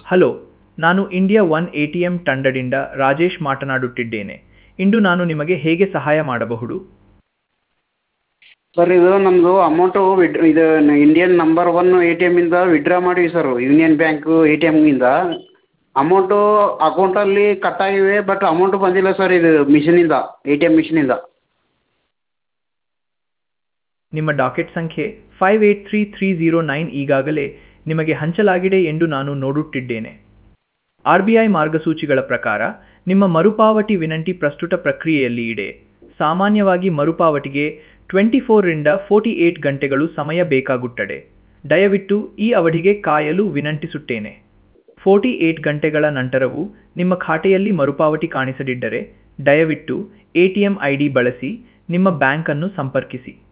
hello ನಾನು India one A T M ತಂಡದಿಂದ ರಾಜೇಶ್ ಮಾತನಾಡುತ್ತಿದ್ದೇನೆ ಇಂದು ನಾನು ನಿಮಗೆ ಹೇಗೆ ಸಹಾಯ ಮಾಡಬಹುದು ಸರ್ ಇದು ನಮ್ಮದು ಅಮೌಂಟು ವಿಡ್ ಇದು Indian number one A T ಎಮ್ಮಿಂದ ವಿಡ್ರಾ ಮಾಡೀವಿ sir union bank A T ಎಮ್ಮಿಂದ ಅಮೌಂಟು ಅಕೌಂಟಲ್ಲಿ ಕಟ್ಟಾಗಿವೆ ಬಟ್ ಅಮೌಂಟು ಬಂದಿಲ್ಲ ಸರ್ ಇದು ಮಿಷಿನಿಂದ ಎ ಟಿ ಎಮ್ ಮಿಷಿನಿಂದ ನಿಮ್ಮ ಡಾಕೆಟ್ ಸಂಖ್ಯೆ five eight three three zero nine ಈಗಾಗಲೇ ನಿಮಗೆ ಹಂಚಲಾಗಿದೆ ಎಂದು ನಾನು ನೋಡುತ್ತಿದ್ದೇನೆ ಆರ್ ಬಿ ಐ ಮಾರ್ಗಸೂಚಿಗಳ ಪ್ರಕಾರ ನಿಮ್ಮ ಮರುಪಾವತಿ ವಿನಂತಿ ಪ್ರಸ್ತುತ ಪ್ರಕ್ರಿಯೆಯಲ್ಲಿ ಇದೆ ಸಾಮಾನ್ಯವಾಗಿ ಮರುಪಾವತಿಗೆ ಟ್ವೆಂಟಿ ಫೋರ್ರಿಂದ ಫೋರ್ಟಿ ಏಟ್ ಗಂಟೆಗಳು ಸಮಯ ಬೇಕಾಗುತ್ತದೆ ದಯವಿಟ್ಟು ಈ ಅವಧಿಗೆ ಕಾಯಲು ವಿನಂತಿಸುತ್ತೇನೆ ಫೋರ್ಟಿ ಏಟ್ ಗಂಟೆಗಳ ನಂತರವೂ ನಿಮ್ಮ ಖಾತೆಯಲ್ಲಿ ಮರುಪಾವತಿ ಕಾಣಿಸದಿದ್ದರೆ ದಯವಿಟ್ಟು A T M I D ಬಳಸಿ ನಿಮ್ಮ ಬ್ಯಾಂಕನ್ನು ಸಂಪರ್ಕಿಸಿ